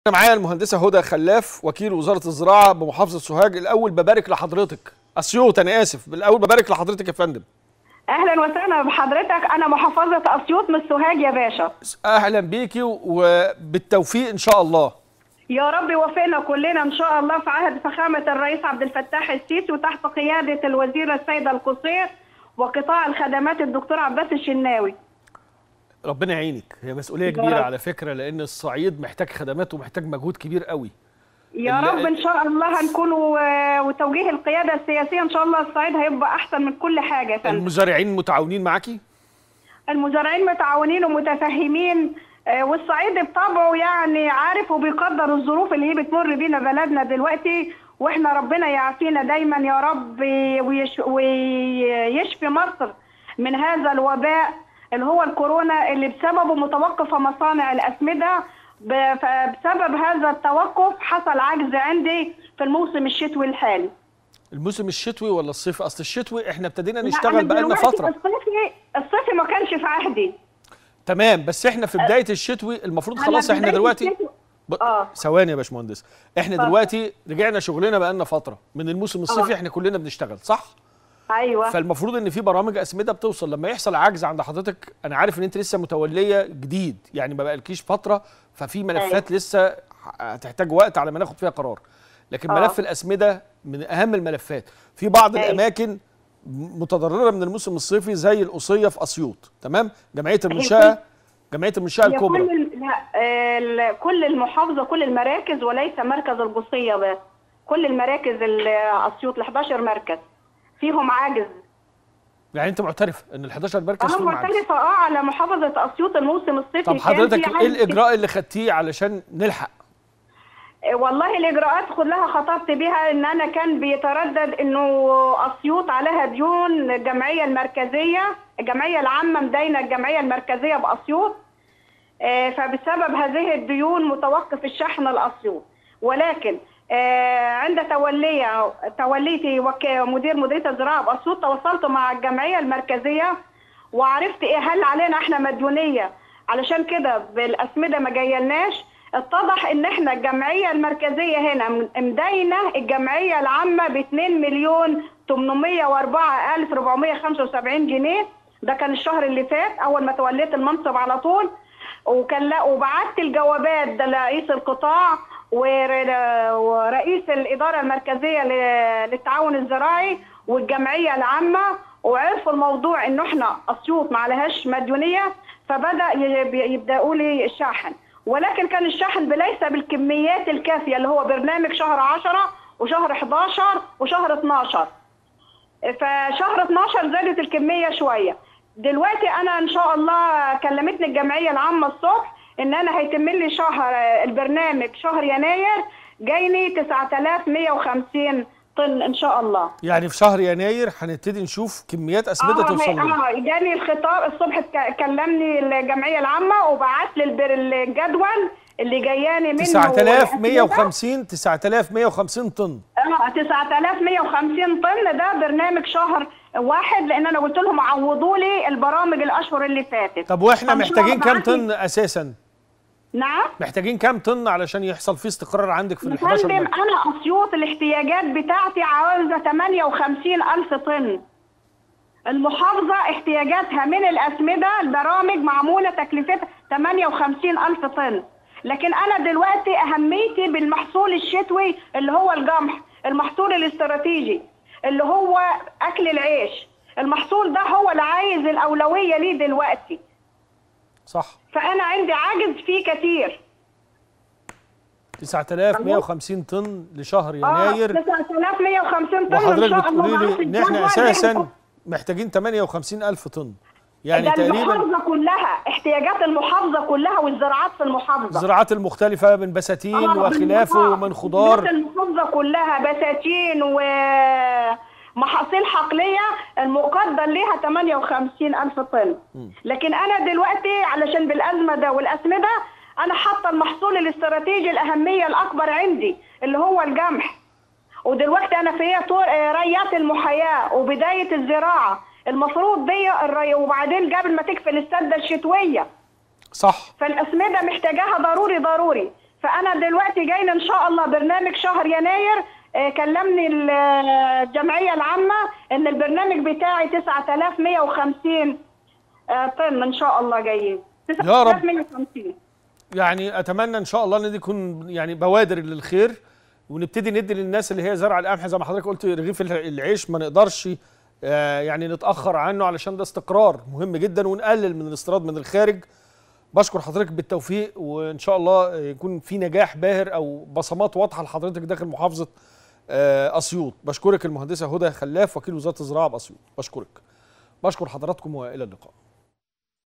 معايا المهندسه هدى خلاف وكيل وزاره الزراعه بمحافظه سوهاج الاول ببارك لحضرتك اسيوط انا اسف الاول ببارك لحضرتك يا فندم اهلا وسهلا بحضرتك انا محافظه اسيوط من سوهاج يا باشا اهلا بيكي وبالتوفيق ان شاء الله يا رب يوفقنا كلنا ان شاء الله في عهد فخامه الرئيس عبد الفتاح السيسي وتحت قياده الوزيره السيده القصير وقطاع الخدمات الدكتور عباس الشناوي ربنا يعينك هي مسؤوليه يا كبيره رب. على فكره لان الصعيد محتاج خدمات ومحتاج مجهود كبير قوي يا ال- رب ان شاء الله هنكون و- وتوجيه القياده السياسيه ان شاء الله الصعيد هيبقى احسن من كل حاجه يا فندم المزارعين متعاونين معاكي المزارعين متعاونين ومتفهمين آه، والصعيد بطبعه يعني عارف وبيقدر الظروف اللي هي بتمر بينا بلدنا دلوقتي واحنا ربنا يعافينا دايما يا رب ويش- ويشفي مصر من هذا الوباء اللي هو الكورونا اللي بسببه متوقفه مصانع الاسمده ب- فبسبب هذا التوقف حصل عجز عندي في الموسم الشتوي الحالي الموسم الشتوي ولا الصيفي اصل الشتوي احنا ابتدينا لا، نشتغل أنا بقالنا دلوقتي فتره الصيفي الصيفي ما كانش في عهدي تمام بس احنا في بدايه الشتوي المفروض خلاص أنا احنا بداية دلوقتي الشتوي- ب... آه. ثواني يا باشمهندس احنا اتفضل. دلوقتي رجعنا شغلنا بقالنا فتره من الموسم الصيفي آه. احنا كلنا بنشتغل صح ايوه فالمفروض ان في برامج اسمده بتوصل لما يحصل عجز عند حضرتك انا عارف ان انت لسه متوليه جديد يعني ما بقالكيش فتره ففي ملفات لسه هتحتاج وقت على ما ناخد فيها قرار لكن آه. ملف الاسمده من اهم الملفات في بعض أيوة. الاماكن متضرره من الموسم الصيفي زي القصيه في اسيوط تمم جمعيه المنشاه جمعيه المنشاه هي الكبرى كل ال- لا ال- كل المحافظه كل المراكز وليس مركز القصيه بس كل المراكز ال- اسيوط ال 11 مركز فيهم عجز يعني انت معترف ان ال 11 مركز انا فيهم عجز معترفه اه على محافظه اسيوط الموسم الصيفي طب كان حضرتك في ايه عجز الاجراء اللي خدتيه علشان نلحق آه، والله الاجراءات كلها خطرت بها ان انا كان بيتردد انه اسيوط عليها ديون الجمعيه المركزيه الجمعيه العامه مداينه الجمعيه المركزيه باسيوط آه، فبسبب هذه الديون متوقف الشحن لاسيوط ولكن آه، عند تولي توليتي وك- مدير مديريه الزراعه باسيوط تواصلت مع الجمعيه المركزيه وعرفت ايه هل علينا احنا مديونيه علشان كده بالاسمده ما جايلناش اتضح ان احنا الجمعيه المركزيه هنا م- مداينه الجمعيه العامه ب 2 مليون 804 الف 475 جنيه ده كان الشهر اللي فات اول ما توليت المنصب على طول وكان لا وبعت الجوابات ده لرئيس القطاع ور- ورئيس الاداره المركزيه ل- للتعاون الزراعي والجمعيه العامه وعرفوا الموضوع انه احنا اسيوط ما عليهاش مديونيه فبدا ي- يبداوا لي الشحن ولكن كان الشحن ليس بالكميات الكافيه اللي هو برنامج شهر 10 وشهر 11 وشهر 12 فشهر 12 زادت الكميه شويه دلوقتي انا ان شاء الله كلمتني الجمعيه العامه الصبح ان انا هيتم لي شهر البرنامج شهر يناير جايني 9150 طن ان شاء الله يعني في شهر يناير هنبتدي نشوف كميات اسمده توصل لنا اه جاني الخطاب الصبح ك- كلمني الجمعيه العامه وبعت لي البر- الجدول اللي جاياني منه 9150 9150 طن اه 9150 طن ده برنامج شهر واحد لان انا قلت لهم عوضوا لي البرامج الاشهر اللي فاتت طب واحنا فإن شاء محتاجين الله كام بعت لي- طن اساسا نعم محتاجين كام طن علشان يحصل فيه استقرار عندك في يا ال 11 فندم مركز انا اسيوط الاحتياجات بتاعتي عاوزه 58 الف طن المحافظه احتياجاتها من الاسمده البرامج معموله تكلفتها 58 الف طن لكن انا دلوقتي اهميتي بالمحصول الشتوي اللي هو القمح المحصول الاستراتيجي اللي هو اكل العيش المحصول ده هو اللي عايز الاولويه ليه دلوقتي صح فانا عندي عجز فيه كتير 9150 طن لشهر اه يناير 9150 طن وحضرتك إن شاء الله بتقولي معاك لي ان احنا الجدول اساسا ده محتاجين 58000 طن يعني ده تقريبا المحافظه كلها احتياجات المحافظه كلها والزراعات في المحافظه الزراعات المختلفة من بساتين آه، وخلافه آه، ومن خضار احتياجات المحافظه كلها بساتين و محاصيل حقليه المقدر ليها 58 الف طن لكن انا دلوقتي علشان بالازمه ده والاسمده انا حاطه المحصول الاستراتيجي الاهميه الاكبر عندي اللي هو القمح ودلوقتي انا في طور آه، ريات المحياه وبدايه الزراعه المفروض دي الري وبعدين قبل ما تقفل السده الشتويه صح فالاسمده محتاجاها ضروري ضروري ف فانا دلوقتي جاي ان شاء الله برنامج شهر يناير آه، كلمني ال- الجمعيه العامه ان البرنامج بتاعي 9150 آه، طن ان شاء الله جايين يا رب. 9150 يعني اتمنى ان شاء الله ان دي تكون يعني بوادر للخير ونبتدي ندي للناس اللي هي زرع القمح زي ما حضرتك قلت رغيف الع- العيش ما نقدرش آه، يعني نتاخر عنه علشان ده استقرار مهم جدا ونقلل من الاستيراد من الخارج بشكر حضرتك بالتوفيق وان شاء الله يكون في نجاح باهر او بصمات واضحه لحضرتك داخل محافظه آه، اسيوط بشكرك المهندسه هدى خلاف وكيل وزاره الزراعه باسيوط بشكرك بشكر حضراتكم والى اللقاء